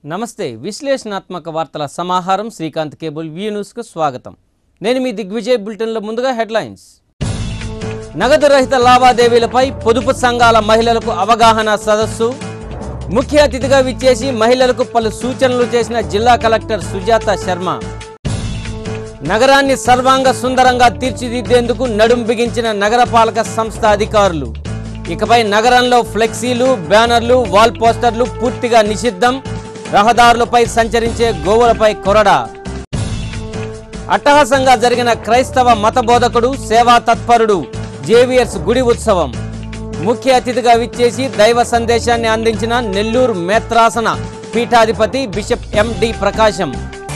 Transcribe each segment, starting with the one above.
నమస్తే విశ్లేషణాత్మక వార్తల సమాహారం శ్రీకాంత్ కేబుల్ వ్యూ న్యూస్కు స్వాగతం నేను మీ దిగ్విజయ్ బులెటిన్లో ముందుగా హెడ్లైన్స్ నగదు రహిత లావాదేవీలపై పొదుపు సంఘాల మహిళలకు అవగాహన సదస్సు ముఖ్య అతిథిగా విచ్చేసి మహిళలకు పలు సూచనలు చేసిన జిల్లా కలెక్టర్ సుజాత శర్మ నగరాన్ని సర్వాంగ సుందరంగా తీర్చిదిద్దేందుకు నడుం బిగించిన నగరపాలక సంస్థ అధికారులు ఇకపై నగరంలో ఫ్లెక్సీలు బ్యానర్లు వాల్ పోస్టర్లు పూర్తిగా నిషిద్ధం రహదారులపై సంచరించే గోవులపై కొరడా అట్టహాసంగా జరిగిన క్రైస్తవ మత బోధకుడు సేవా తత్పరుడు జేవియర్స్ గుడి ఉత్సవం ముఖ్య అతిథిగా విచ్చేసి దైవ సందేశాన్ని అందించిన నెల్లూరు మేత్రాసన పీఠాధిపతి బిషప్ ఎండి ప్రకాశం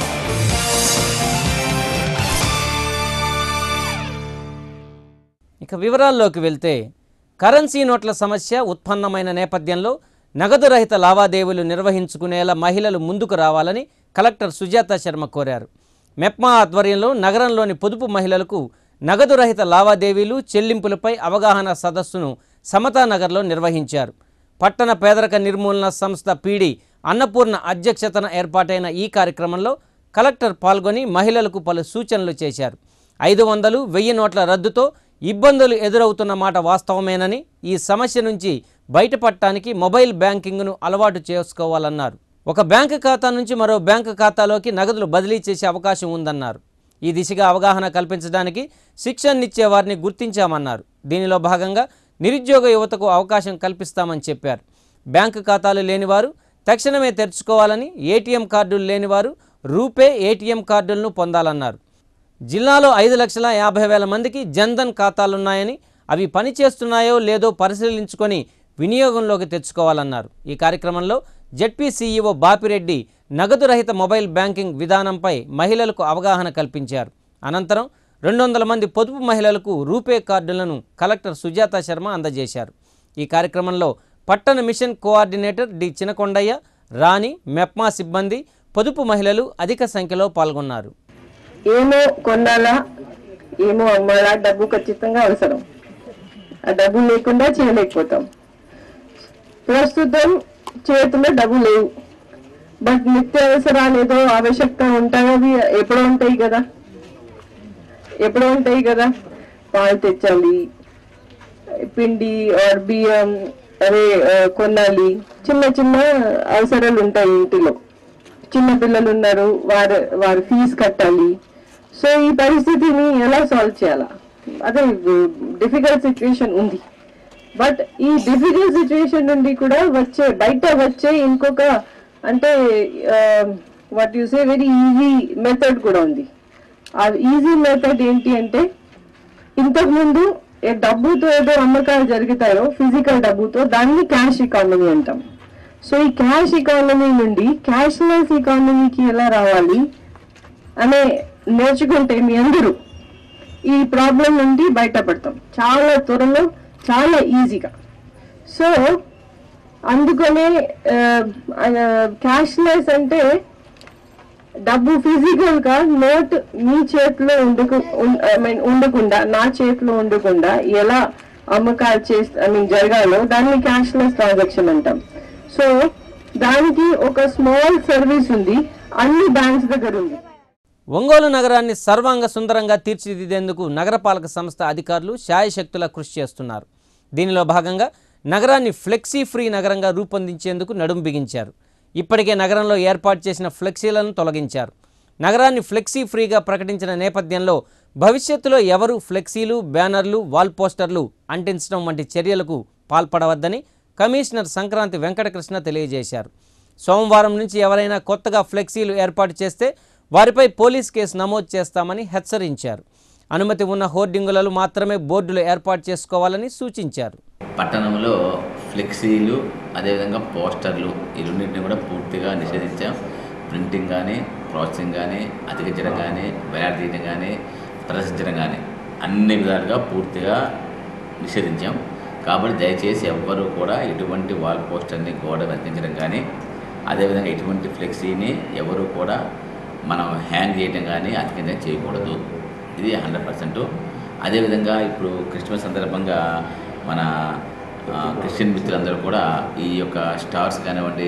ఇక వివరాల్లోకి వెళ్తే కరెన్సీ నోట్ల సమస్య ఉత్పన్నమైన నేపథ్యంలో నగదు రహిత లావాదేవీలు నిర్వహించుకునేలా మహిళలు ముందుకు రావాలని కలెక్టర్ సుజాత శర్మ కోరారు మెప్మా ఆధ్వర్యంలో నగరంలోని పొదుపు మహిళలకు నగదు రహిత లావాదేవీలు చెల్లింపులపై అవగాహన సదస్సును సమతానగర్లో నిర్వహించారు పట్టణ పేదరిక నిర్మూలన సంస్థ పీడి అన్నపూర్ణ అధ్యక్షతన ఏర్పాటైన ఈ కార్యక్రమంలో కలెక్టర్ పాల్గొని మహిళలకు పలు సూచనలు చేశారు ఐదు వందలు వెయ్యి నోట్ల రద్దుతో ఇబ్బందులు ఎదురవుతున్న మాట వాస్తవమేనని ఈ సమస్య నుంచి బయటపడటానికి మొబైల్ బ్యాంకింగ్ను అలవాటు చేసుకోవాలన్నారు ఒక బ్యాంకు ఖాతా నుంచి మరో బ్యాంకు ఖాతాలోకి నగదులు బదిలీ చేసే అవకాశం ఉందన్నారు ఈ దిశగా అవగాహన కల్పించడానికి శిక్షణనిచ్చే వారిని గుర్తించామన్నారు దీనిలో భాగంగా నిరుద్యోగ యువతకు అవకాశం కల్పిస్తామని చెప్పారు బ్యాంకు ఖాతాలు లేనివారు తక్షణమే తెరుచుకోవాలని ఏటీఎం కార్డులు లేనివారు రూపే ఏటీఎం కార్డులను పొందాలన్నారు జిల్లాలో ఐదు లక్షల యాభై వేల మందికి జన్ధన్ ఖాతాలున్నాయని అవి పనిచేస్తున్నాయో లేదో పరిశీలించుకొని వినియోగంలోకి తెచ్చుకోవాలన్నారు ఈ కార్యక్రమంలో జెడ్పీ సీఈఓ బాపిరెడ్డి నగదు రహిత మొబైల్ బ్యాంకింగ్ విధానంపై మహిళలకు అవగాహన కల్పించారు అనంతరం రెండు వందల మంది పొదుపు మహిళలకు రూపే కార్డులను కలెక్టర్ సుజాత శర్మ అందజేశారు ఈ కార్యక్రమంలో పట్టణ mission coordinator D Chinakondaiah Rani MEPMA సిబ్బంది పొదుపు మహిళలు అధిక సంఖ్యలో పాల్గొన్నారు ఏమో కొనాలా ఏమో అమ్మాలా డబ్బు ఖచ్చితంగా అవసరం ఆ డబ్బు లేకుండా చేయలేకపోతాం ప్రస్తుతం చేతిలో డబ్బు లేవు బట్ నిత్యావసరాలు ఏదో ఆవశ్యకత ఉంటాయి అవి ఎప్పుడో ఉంటాయి కదా ఎప్పుడో ఉంటాయి కదా పాలు తెచ్చాలి పిండి ఆర్ బియ్యం అదే ఆ, కొనాలి చిన్న చిన్న అవసరాలు ఉంటాయి ఇంటిలో చిన్న పిల్లలు ఉన్నారు వారు వారి ఫీజు కట్టాలి సో ఈ పరిస్థితిని ఎలా సాల్వ్ చేయాలా అదే డిఫికల్ట్ సిచ్యువేషన్ ఉంది బట్ ఈ డిఫికల్ట్ సిచ్యువేషన్ నుండి కూడా వచ్చే బయట వచ్చే ఇంకొక అంటే what you say very easy method కూడా ఉంది ఆ ఈజీ మెథడ్ ఏంటి అంటే ఇంతకు ముందు ఏ డబ్బుతో ఏదో అమ్మకాలు జరుగుతాయో ఫిజికల్ డబ్బుతో దాన్ని క్యాష్ ఎకానమీ అంటాం సో ఈ క్యాష్ ఎకానమీ నుండి క్యాష్లెస్ ఎకానమీకి ఎలా రావాలి అనే నేర్చుకుంటే మీ అందరూ ఈ ప్రాబ్లం నుండి బయటపడతాం చాలా త్వరలో చాలా ఈజీగా సో అందుకనే క్యాష్లెస్ అంటే డబ్బు ఫిజికల్ గా నోట్ మీ చేతిలో ఉండకు ఐ మీన్ ఉండకుండా నా చేతిలో ఉండకుండా ఎలా అమ్మకాలు చేస్తే ఐ మీన్ జరగాలో దాన్ని క్యాష్లెస్ ట్రాన్సాక్షన్ అంటాం సో దానికి ఒక స్మాల్ సర్వీస్ ఉంది అన్ని బ్యాంక్స్ దగ్గర ఉంది ఒంగోలు నగరాన్ని సర్వాంగ సుందరంగా తీర్చిదిద్దేందుకు నగరపాలక సంస్థ అధికారులు శాయశక్తుల కృషి చేస్తున్నారు దీనిలో భాగంగా నగరాన్ని ఫ్లెక్సీ ఫ్రీ నగరంగా రూపొందించేందుకు నడుం బిగించారు ఇప్పటికే నగరంలో ఏర్పాటు చేసిన ఫ్లెక్సీలను తొలగించారు నగరాన్ని ఫ్లెక్సీ ఫ్రీగా ప్రకటించిన నేపథ్యంలో భవిష్యత్తులో ఎవరు ఫ్లెక్సీలు బ్యానర్లు వాల్ పోస్టర్లు అంటించడం వంటి చర్యలకు పాల్పడవద్దని కమిషనర్ సంక్రాంతి వెంకటకృష్ణ తెలియజేశారు సోమవారం నుంచి ఎవరైనా కొత్తగా ఫ్లెక్సీలు ఏర్పాటు చేస్తే వారిపై పోలీస్ కేసు నమోదు చేస్తామని హెచ్చరించారు అనుమతి ఉన్న హోర్డింగులలో మాత్రమే బోర్డులు ఏర్పాటు చేసుకోవాలని సూచించారు పట్టణంలో ఫ్లెక్సీలు అదేవిధంగా పోస్టర్లు ఈ రెండింటిని కూడా పూర్తిగా నిషేధించాం ప్రింటింగ్ కానీ ప్రాసెసింగ్ కానీ అతికించడం కానీ వేలాడదీయడం కానీ ప్రదర్శించడం కానీ అన్ని విధాలుగా పూర్తిగా నిషేధించాం కాబట్టి దయచేసి ఎవ్వరూ కూడా ఎటువంటి వాల్ పోస్టర్ని గోడ అతికించడం కానీ అదేవిధంగా ఎటువంటి ఫ్లెక్సీని ఎవరు కూడా మనం హ్యాంగ్ చేయడం కానీ అతికించడం చేయకూడదు ఇది హండ్రెడ్ పర్సెంట్ అదేవిధంగా ఇప్పుడు క్రిస్మస్ సందర్భంగా మన ఆ, క్రిస్టియన్ మిత్రులందరూ కూడా ఈ యొక్క స్టార్స్ కానివ్వండి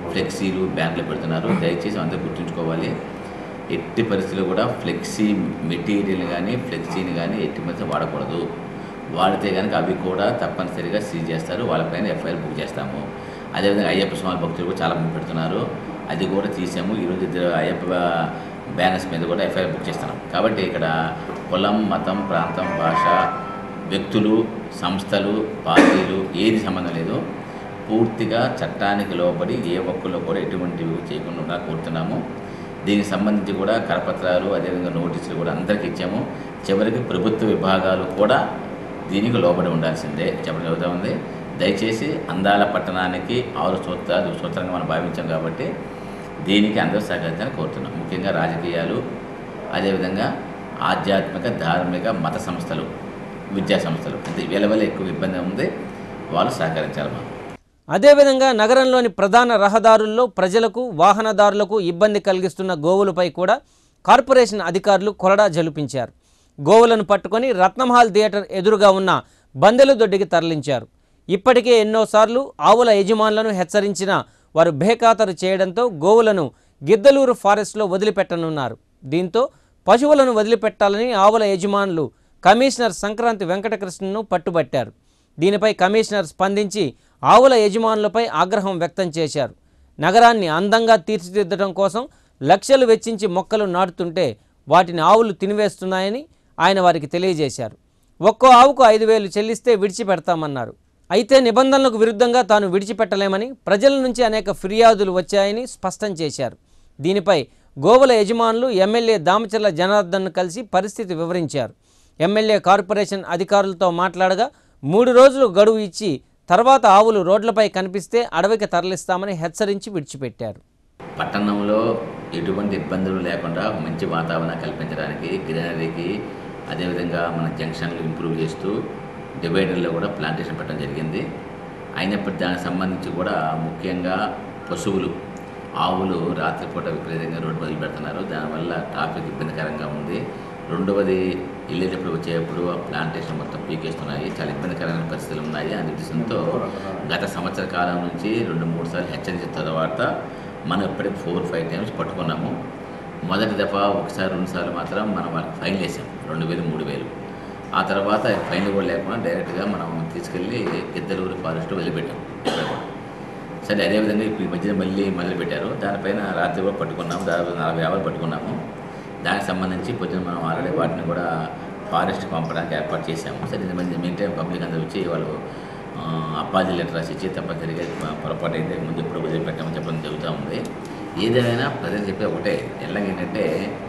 ఫ్లెక్సీలు బ్యాంకులు పెడుతున్నారు దయచేసి అందరూ గుర్తుంచుకోవాలి ఎట్టి పరిస్థితుల్లో కూడా ఫ్లెక్సీ మెటీరియల్ కానీ ఫ్లెక్సీని కానీ ఎట్టి పరిస్థితులు వాడకూడదు వాడితే కనుక అవి కూడా తప్పనిసరిగా సీజ్ చేస్తారు వాళ్ళపైన ఎఫ్ఐఆర్ బుక్ చేస్తాము అదేవిధంగా అయ్యప్ప స్వామి భక్తులు కూడా చాలా మంది పెడుతున్నారు అది కూడా తీసాము ఈరోజు ఇద్దరు అయ్యప్ప బ్యానర్స్ మీద కూడా ఎఫ్ఐఆర్ బుక్ చేస్తున్నాం కాబట్టి ఇక్కడ కులం మతం ప్రాంతం భాష వ్యక్తులు సంస్థలు పార్టీలు ఏది సంబంధం లేదు పూర్తిగా చట్టానికి లోబడి ఏ ఒక్కళ్ళు కూడా ఎటువంటివి చేయకుండా ఉండాలని కోరుతున్నాము దీనికి సంబంధించి కూడా కరపత్రాలు అదేవిధంగా నోటీసులు కూడా అందరికీ ఇచ్చాము చివరికి ప్రభుత్వ విభాగాలు కూడా దీనికి లోబడి ఉండాల్సిందే చెప్పడం జరుగుతూ ఉంది దయచేసి అందాల పట్టణానికి ఆరు సూత్రాలు సూత్రంగా మనం భావించాం కాబట్టి దీనికి అందరూ సహకరించాలని కోరుతున్నాం ముఖ్యంగా రాజకీయాలు అదేవిధంగా ఆధ్యాత్మిక ధార్మిక మత సంస్థలు విద్యా సంస్థలు అంటే వీళ్ళ వల్ల ఎక్కువ ఇబ్బంది ఉంది వాళ్ళు సహకరించాలి మాకు అదేవిధంగా నగరంలోని ప్రధాన రహదారుల్లో ప్రజలకు వాహనదారులకు ఇబ్బంది కలిగిస్తున్న గోవులపై కూడా కార్పొరేషన్ అధికారులు కొరడా జలుపించారు గోవులను పట్టుకొని రత్నంహాల్ థియేటర్ ఎదురుగా ఉన్న బందెల దొడ్డికి తరలించారు ఇప్పటికే ఎన్నోసార్లు ఆవుల యజమానులను హెచ్చరించిన వారు బేఖాతరు చేయడంతో గోవులను గిద్దలూరు ఫారెస్ట్లో వదిలిపెట్టనున్నారు దీంతో పశువులను వదిలిపెట్టాలని ఆవుల యజమానులు కమిషనర్ సంక్రాంతి వెంకటకృష్ణను పట్టుబట్టారు దీనిపై కమిషనర్ స్పందించి ఆవుల యజమానులపై ఆగ్రహం వ్యక్తం చేశారు నగరాన్ని అందంగా తీర్చిదిద్దడం కోసం లక్షలు వెచ్చించి మొక్కలు నాటుతుంటే వాటిని ఆవులు తినివేస్తున్నాయని ఆయన వారికి తెలియజేశారు ఒక్కో ఆవుకు ఐదు వేలు చెల్లిస్తే విడిచిపెడతామన్నారు అయితే నిబంధనలకు విరుద్ధంగా తాను విడిచిపెట్టలేమని ప్రజల నుంచి అనేక ఫిర్యాదులు వచ్చాయని స్పష్టం చేశారు దీనిపై గోవుల యజమానులు ఎమ్మెల్యే దామచర్ల జనార్దన్ను కలిసి పరిస్థితి వివరించారు ఎమ్మెల్యే కార్పొరేషన్ అధికారులతో మాట్లాడగా మూడు రోజులు గడువు ఇచ్చి తర్వాత ఆవులు రోడ్లపై కనిపిస్తే అడవికి తరలిస్తామని హెచ్చరించి విడిచిపెట్టారు పట్టణంలో ఎటువంటి ఇబ్బందులు లేకుండా మంచి వాతావరణం కల్పించడానికి గ్రీనరీకి అదేవిధంగా మన జంక్షన్లు ఇంప్రూవ్ చేస్తూ డివైడర్లో కూడా ప్లాంటేషన్ పెట్టడం జరిగింది అయినప్పటికీ దానికి సంబంధించి కూడా ముఖ్యంగా పశువులు ఆవులు రాత్రిపూట విపరీతంగా రోడ్డు వదిలి పెడుతున్నారు దానివల్ల ట్రాఫిక్ ఇబ్బందికరంగా ఉంది రెండవది వెళ్ళేటప్పుడు వచ్చేటప్పుడు ఆ ప్లాంటేషన్ మొత్తం పీకేస్తున్నాయి చాలా ఇబ్బందికరమైన పరిస్థితులు ఉన్నాయి అనే ఉద్దేశంతో గత సంవత్సర కాలం నుంచి రెండు మూడు సార్లు హెచ్చరించిన తర్వాత మనం ఇప్పటికి ఫోర్ ఫైవ్ టైమ్స్ పట్టుకున్నాము మొదటి దఫా ఒకసారి రెండు సార్లు మాత్రం మనం వాళ్ళకి ఫైన్ వేసాం రెండు వేలు మూడు వేలు ఆ తర్వాత ఫైన్ కూడా లేకుండా డైరెక్ట్గా మనం తీసుకెళ్ళి ఇద్దరు ఫారెస్ట్ వదిలిపెట్టాం ఇక్కడ కూడా సరే అదేవిధంగా ఇప్పుడు ఈ మధ్యన మళ్ళీ మొదలుపెట్టారు దానిపైన రాత్రి కూడా పట్టుకున్నాము దాదాపు నలభై యాభై పట్టుకున్నాము దానికి సంబంధించి పొద్దున మనం ఆల్రెడీ వాటిని కూడా ఫారెస్ట్కి పంపడానికి ఏర్పాటు చేశాము సరే ఇది మంది మెయిన్ టైం పబ్లిక్ అందరూ వచ్చి వాళ్ళు ఆ, అప్పాజీ లెటర్ రాసి ఇచ్చి తప్పనిసరిగా పొరపాటు అయితే ముందు ఎప్పుడు వదిలిపెట్టామని చెప్పడం జరుగుతూ ఉంది ఏదేమైనా ప్రజలు చెప్పే ఒకటే ఎలాగేంటంటే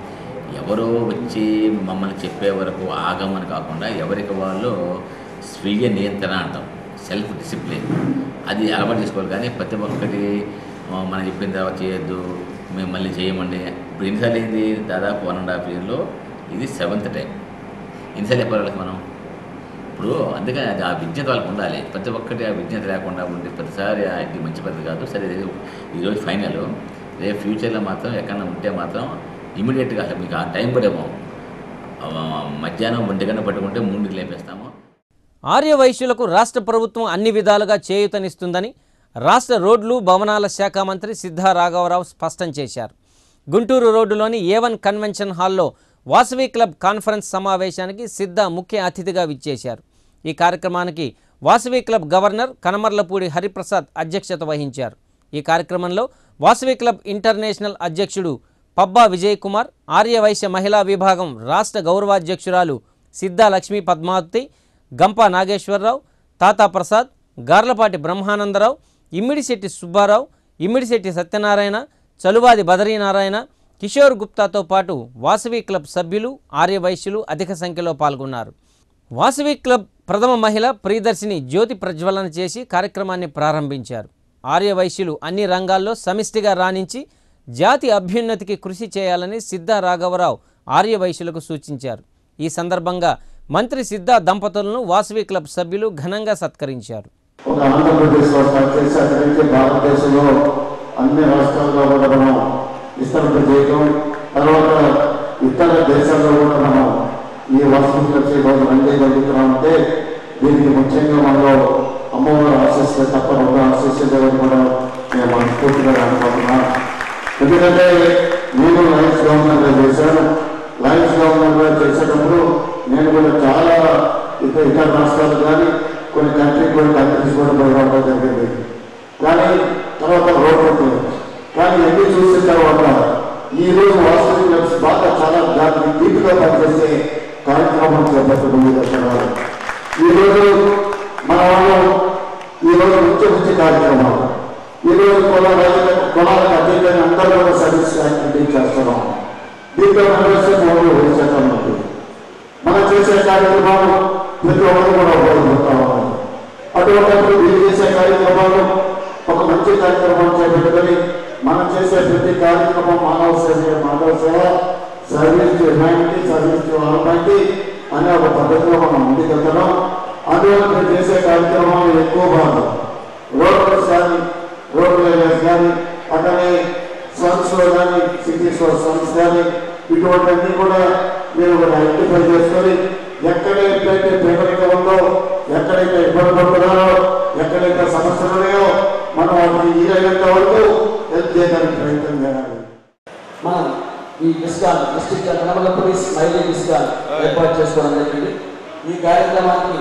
ఎవరో వచ్చి మమ్మల్ని చెప్పే వరకు ఆగమని కాకుండా ఎవరికి వాళ్ళు స్వీయ నియంత్రణ అంటాం సెల్ఫ్ డిసిప్లిన్ అది అలవాటు చేసుకోవాలి కానీ ప్రతి ఒక్కటి ఆ, మనం చెప్పిన తర్వాత చేయొద్దు మేము మళ్ళీ చేయమండి ఇప్పుడు ఎన్నిసార్లు అయింది దాదాపు వన్ అండ్ హాఫ్ ఇయర్లో ఇది సెవెంత్ టైం ఎన్నిసార్లు చెప్పాలి వాళ్ళకి మనం ఇప్పుడు అందుకని అది ఆ విజ్ఞత వాళ్ళకి ఉండాలి ప్రతి ఒక్కటి ఆ విజ్ఞత లేకుండా ఉండి ప్రతిసారి ఆ ఇది మంచి పద్ధతి కాదు సరే ఇది ఈరోజు ఫైనల్ రేపు ఫ్యూచర్లో మాత్రం ఎక్కడన్నా ఉంటే మాత్రం ఇమీడియట్గా అసలు మీకు ఆ టైం పడేమో మధ్యాహ్నం ఒంటి గంట పట్టుకుంటే మూడుకి లేపేస్తాము ఆర్య వైశ్యులకు రాష్ట్ర ప్రభుత్వం అన్ని విధాలుగా చేయూతనిస్తుందని రాష్ట్ర రోడ్లు భవనాల శాఖ మంత్రి సిద్ధా రాఘవరావు స్పష్టం చేశారు గుంటూరు రోడ్డులోని ఏవన్ కన్వెన్షన్ హాల్లో వాసవి క్లబ్ కాన్ఫరెన్స్ సమావేశానికి సిద్ధా ముఖ్య అతిథిగా విచ్చేశారు ఈ కార్యక్రమానికి వాసవి క్లబ్ గవర్నర్ కనమర్లపూడి హరిప్రసాద్ అధ్యక్షత వహించారు ఈ కార్యక్రమంలో వాసవి క్లబ్ ఇంటర్నేషనల్ అధ్యక్షుడు పబ్బా విజయ్ కుమార్ ఆర్యవైశ్య మహిళా విభాగం రాష్ట్ర గౌరవాధ్యక్షురాలు సిద్ధా లక్ష్మీ పద్మావతి గంపా నాగేశ్వరరావు తాతా ప్రసాద్ గార్లపాటి బ్రహ్మానందరావు ఇమ్మిడిశెట్టి సుబ్బారావు ఇమ్మిడిశెట్టి సత్యనారాయణ చలువాది బదరీనారాయణ కిషోర్ గుప్తాతో పాటు వాసవి క్లబ్ సభ్యులు ఆర్యవైశ్యులు అధిక సంఖ్యలో పాల్గొన్నారు వాసవి క్లబ్ ప్రథమ మహిళ ప్రియదర్శిని జ్యోతి ప్రజ్వలన చేసి కార్యక్రమాన్ని ప్రారంభించారు ఆర్యవైశ్యులు అన్ని రంగాల్లో సమిష్టిగా రాణించి జాతి అభ్యున్నతికి కృషి చేయాలని సిద్ధా రాఘవరావు ఆర్యవైశ్యులకు సూచించారు ఈ సందర్భంగా మంత్రి సిద్ధా దంపతులను వాసవి క్లబ్ సభ్యులు ఘనంగా సత్కరించారు ఒక ఆంధ్రప్రదేశ్లో స్టార్ట్ చేసి అక్కడి నుంచి భారతదేశంలో అన్ని రాష్ట్రాల్లో కూడా మనం విస్తరణ చేయటం తర్వాత ఇతర దేశాల్లో కూడా మనం ఈ వస్తువులు వచ్చి రోజు రన్ చేయగలుగుతున్నామంటే దీనికి ముఖ్యంగా మనలో అమ్మవారు ఆశిస్తే తప్ప రెండు ఆశిస్తే కూడా మేము మనస్ఫూర్తిగా ఇతర రాష్ట్రాలు కానీ కొన్ని కంట్రీ కొన్ని కంట్రీస్ కూడా పోయి రావడం జరిగింది కానీ తర్వాత రోడ్ ఉంటుంది కానీ ఎన్ని చూసిన తర్వాత ఈ రోజు వాస్తవిక వ్యవస్థ బాగా చాలా దానికి దీటుగా పనిచేసే కార్యక్రమం చేపట్టడం జరుగుతున్నారు ఈ రోజు మన వాళ్ళు ఈ రోజు ముఖ్య ముఖ్య కార్యక్రమాలు ఈ రోజు కుల రైతులకు కులాలకు అతీతంగా అందరూ కూడా సర్వీస్ యాక్టివిటీ చేస్తున్నాం దీంట్లో మెంబర్షిప్ ఓన్లీ చట్టం ఉంటుంది మనం చేసే కార్యక్రమాలు ప్రతి ఒక్కరు కూడా ఉపయోగపడతా ఉన్నాయి అటువంటిప్పుడు వీళ్ళు చేసే కార్యక్రమాలు ఒక మంచి కార్యక్రమం చేపట్టుకొని మనం చేసే ప్రతి కార్యక్రమం మానవ సేవ మానవ సేవ service to humanity service to almighty అనే ఒక పద్ధతిలో మనం ముందుకెళ్తున్నాం అందువల్ల మేము చేసే కార్యక్రమాలు ఎక్కువ భాగం రోడ్ కానీ రోడ్ ఏరియాస్ కానీ అట్లనే స్లమ్స్ లో కానీ సిటీస్ లో స్లమ్స్ కానీ ఇటువంటివన్నీ కూడా మీరు ఒక ఐడెంటిఫై చేసుకొని ఎక్కడైతే పేదరిక ఉందో ఎక్కడైతే ఇబ్బంది పడుతున్నారో ఎక్కడైతే సమస్యలు ఉన్నాయో మనం వాటిని వీలైనంత వరకు హెల్ప్ చేయడానికి ప్రయత్నం చేయాలి మనం ఈ డిస్కాన్ డిస్ట్రిక్ట్ కనమలపల్లి స్మైలీ డిస్కాన్ ఏర్పాటు చేసుకోవడం జరిగింది ఈ కార్యక్రమానికి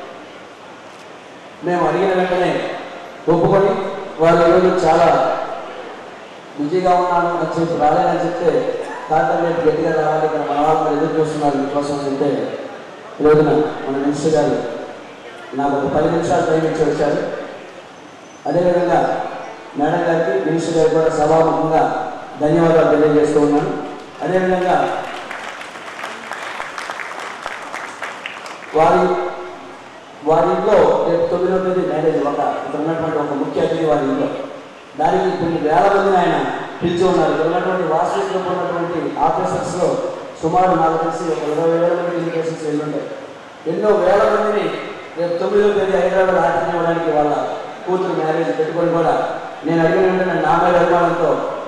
మేము అడిగిన వెంటనే ఒప్పుకొని వారు ఈరోజు చాలా బిజీగా ఉన్నాను అని చెప్పి రాలేదని చెప్తే డాక్టర్ రేపు గట్టిగా రావాలి ఇక్కడ మన వాళ్ళు మరి ఎదురు చూస్తున్నారు మీకోసం అని చెప్తే ఈ రోజున మన మినిస్టర్ గారు నాకు ఒక పది నిమిషాలు టైం ఇచ్చి వచ్చారు అదేవిధంగా మేడం గారికి మినిస్టర్ గారికి కూడా సభాముఖంగా ధన్యవాదాలు తెలియజేస్తూ ఉన్నాను అదేవిధంగా వారి వారి ఇంట్లో రేపు తొమ్మిదవ తేదీ మ్యారేజ్ ఒక ఇక్కడ ఉన్నటువంటి ఒక ముఖ్య అతిథి వారి ఇంట్లో దానికి కొన్ని వేల మందిని ఆయన పిలిచి ఉన్నారు ఇక్కడ ఉన్నటువంటి వాస్తవికంలో ఉన్నటువంటి ఆఫీసర్స్లో సుమారు నాకు తెలిసి ఒక ఇరవై వేల మంది ఇన్విటేషన్స్ వెళ్ళుంటాయి ఎన్నో వేల మందిని రేపు తొమ్మిదవ తేదీ హైదరాబాద్ ఆటినివ్వడానికి వాళ్ళ కూతురు మ్యారేజ్ పెట్టుకొని కూడా నేను అడిగిన వెంటనే నా మీద అభిమానంతో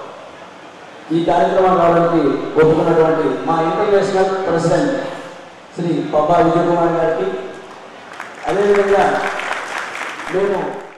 ఈ కార్యక్రమం రావడానికి ఒప్పుకున్నటువంటి మా ఇంటర్నేషనల్ ప్రెసిడెంట్ శ్రీ పబ్బా విజయ్ కుమార్ గారికి అదేవిధంగా మేము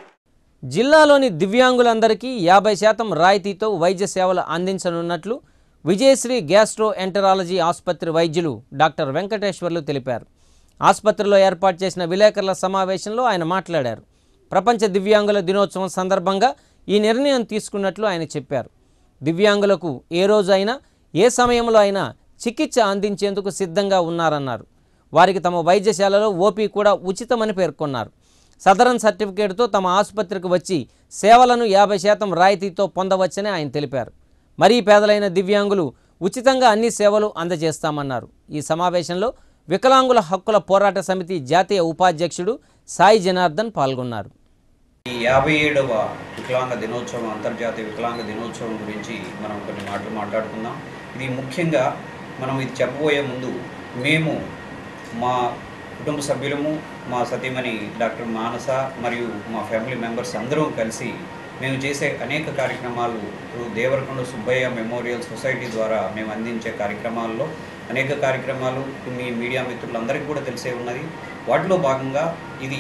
జిల్లాలోని దివ్యాంగులందరికీ యాభై శాతం రాయితీతో వైద్య సేవలు అందించనున్నట్లు విజయశ్రీ గ్యాస్ట్రో ఎంటరాలజీ ఆసుపత్రి వైద్యులు డాక్టర్ వెంకటేశ్వర్లు తెలిపారు ఆసుపత్రిలో ఏర్పాటు చేసిన విలేకరుల సమావేశంలో ఆయన మాట్లాడారు ప్రపంచ దివ్యాంగుల దినోత్సవం సందర్భంగా ఈ నిర్ణయం తీసుకున్నట్లు ఆయన చెప్పారు దివ్యాంగులకు ఏ రోజు అయినా ఏ సమయంలో అయినా చికిత్స అందించేందుకు సిద్ధంగా ఉన్నారన్నారు వారికి తమ వైద్యశాలలో ఓపీ కూడా ఉచితమని పేర్కొన్నారు సదరన్ సర్టిఫికేట్తో తమ ఆసుపత్రికి వచ్చి సేవలను యాభై శాతం రాయితీతో పొందవచ్చని ఆయన తెలిపారు మరీ పేదలైన దివ్యాంగులు ఉచితంగా అన్ని సేవలు అందజేస్తామన్నారు ఈ సమావేశంలో వికలాంగుల హక్కుల పోరాట సమితి జాతీయ ఉపాధ్యక్షుడు సాయి జనార్దన్ పాల్గొన్నారు ఈ యాభై ఏడవ వికలాంగ దినోత్సవం అంతర్జాతీయ వికలాంగ దినోత్సవం గురించి మనం కొన్ని మాటలు మాట్లాడుకుందాం ఇది ముఖ్యంగా మనం ఇది చెప్పబోయే ముందు మేము మా కుటుంబ సభ్యులము మా సతీమణి డాక్టర్ మానస మరియు మా ఫ్యామిలీ మెంబర్స్ అందరం కలిసి మేము చేసే అనేక కార్యక్రమాలు ఇప్పుడు దేవరకొండ సుబ్బయ్య మెమోరియల్ సొసైటీ ద్వారా మేము అందించే కార్యక్రమాల్లో అనేక కార్యక్రమాలు మీ మీడియా మిత్రులందరికీ కూడా తెలిసే ఉన్నది వాటిలో భాగంగా ఇది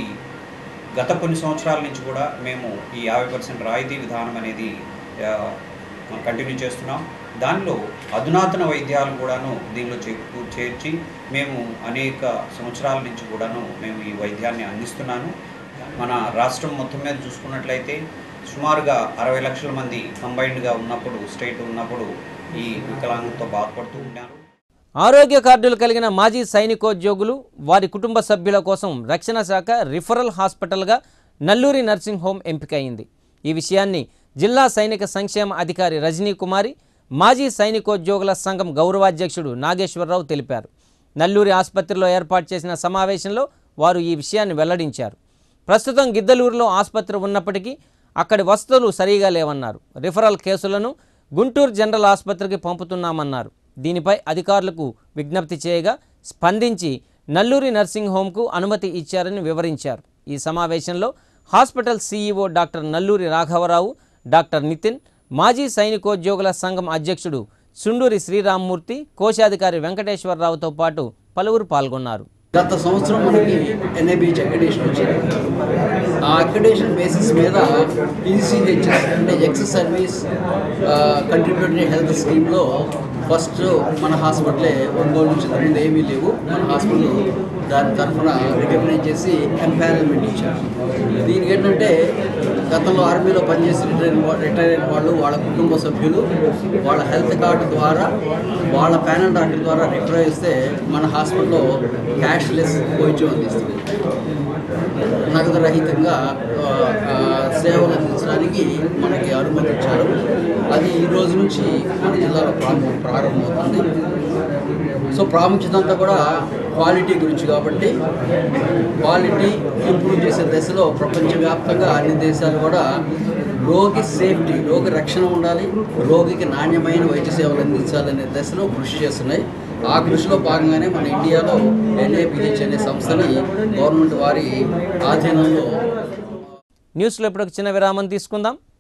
గత కొన్ని సంవత్సరాల నుంచి కూడా మేము ఈ యాభై పర్సెంట్ రాయితీ విధానం అనేది ఆ, కంటిన్యూ చేస్తున్నాం దానిలో అధునాతన వైద్యాలు కూడాను దీనిలో చేర్పు చేర్చి మేము అనేక సంవత్సరాల నుంచి కూడాను మేము ఈ వైద్యాన్ని అందిస్తున్నాను మన రాష్ట్రం మొత్తం మీద చూసుకున్నట్లయితే సుమారుగా అరవై లక్షల మంది కంబైన్డ్గా ఉన్నప్పుడు స్టేట్ ఉన్నప్పుడు ఈ వికలాంగంతో బాధపడుతూ ఉన్నారు ఆరోగ్య కార్డులు కలిగిన మాజీ సైనికోద్యోగులు వారి కుటుంబ సభ్యుల కోసం రక్షణ శాఖ రిఫరల్ హాస్పిటల్గా నల్లూరి నర్సింగ్ హోమ్ ఎంపికయింది ఈ విషయాన్ని జిల్లా సైనిక సంక్షేమ అధికారి రజనీ కుమారి మాజీ సైనికోద్యోగుల సంఘం గౌరవాధ్యక్షుడు నాగేశ్వరరావు తెలిపారు నల్లూరి ఆసుపత్రిలో ఏర్పాటు చేసిన సమావేశంలో వారు ఈ విషయాన్ని వెల్లడించారు ప్రస్తుతం గిద్దలూరులో ఆసుపత్రి ఉన్నప్పటికీ అక్కడి వసతులు సరిగా లేవన్నారు రిఫరల్ కేసులను గుంటూరు జనరల్ ఆసుపత్రికి పంపుతున్నామన్నారు దీనిపై అధికారులకు విజ్ఞప్తి చేయగా స్పందించి నల్లూరి నర్సింగ్ హోంకు అనుమతి ఇచ్చారని వివరించారు ఈ సమావేశంలో హాస్పిటల్ సీఈఓ డాక్టర్ నల్లూరి రాఘవరావు డాక్టర్ నితిన్ మాజీ సైనికోద్యోగుల సంఘం అధ్యక్షుడు సుండూరి శ్రీరామ్మూర్తి కోశాధికారి వెంకటేశ్వరరావుతో పాటు పలువురు పాల్గొన్నారు గత సంవత్సరం మనకి ఎన్ఐబిహెచ్ అక్రిడేషన్ వచ్చింది ఆ అక్రిడేషన్ బేసిస్ మీద ఈసీహెచ్ఎస్ అంటే ఎక్స్ సర్వీస్ కంట్రిబ్యూటరీ హెల్త్ స్కీమ్లో ఫస్ట్ మన హాస్పిటలే ఒంగోలు నుంచి ఇంతకుముందు ఏమీ లేవు మన హాస్పిటల్ దాని తరఫున రికగ్నైజ్ చేసి ఎంపానల్మెంట్ ఇచ్చారు దీనికి ఏంటంటే గతంలో ఆర్మీలో పనిచేసి రిటైర్ రిటైర్ అయిన వాళ్ళు వాళ్ళ కుటుంబ సభ్యులు వాళ్ళ హెల్త్ కార్డు ద్వారా వాళ్ళ ప్యానల్ డాక్టర్ ద్వారా రిఫర్ చేస్తే మన హాస్పిటల్లో క్యాష్లెస్ వైద్యం అందిస్తుంది నగదు రహితంగా ఆ, ఆ, సేవలు అందించడానికి మనకి అనుమతి ఇచ్చారు అది ఈ రోజు నుంచి మన జిల్లాలో ప్రారంభం ప్రారంభమవుతుంది సో ప్రాముఖ్యత అంతా కూడా క్వాలిటీ గురించి కాబట్టి క్వాలిటీ ఇంప్రూవ్ చేసే దశలో ప్రపంచవ్యాప్తంగా అన్ని దేశాలు కూడా రోగి సేఫ్టీ రోగి రక్షణ ఉండాలి రోగికి నాణ్యమైన వైద్య సేవలు అందించాలనే దశలో కృషి చేస్తున్నాయి ఆ కృషిలో భాగంగానే మన ఇండియాలో ఎన్ఏపిహెచ్ అనే సంస్థని గవర్నమెంట్ వారి ఆధీనంలో న్యూస్లో ఇప్పుడు ఒక చిన్న విరామం తీసుకుందాం